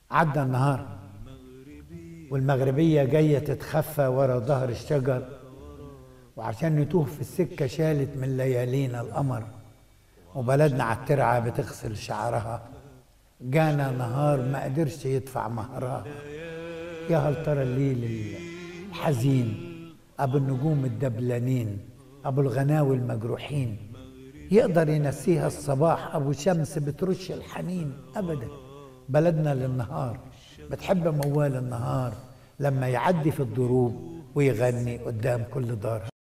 عدى النهار والمغربية جاية تتخفى ورا ظهر الشجر وعشان نتوه في السكة شالت من ليالينا القمر وبلدنا على الترعة بتغسل شعرها جانا نهار ما قدرش يدفع مهرها يا هل ترى الليل الحزين أبو النجوم الدبلانين أبو الغناوي المجروحين يقدر ينسيها الصباح أبو شمس بترش الحنين أبدا بلدنا للنهار بتحب موال النهار لما يعدي في الضروب ويغني قدام كل دار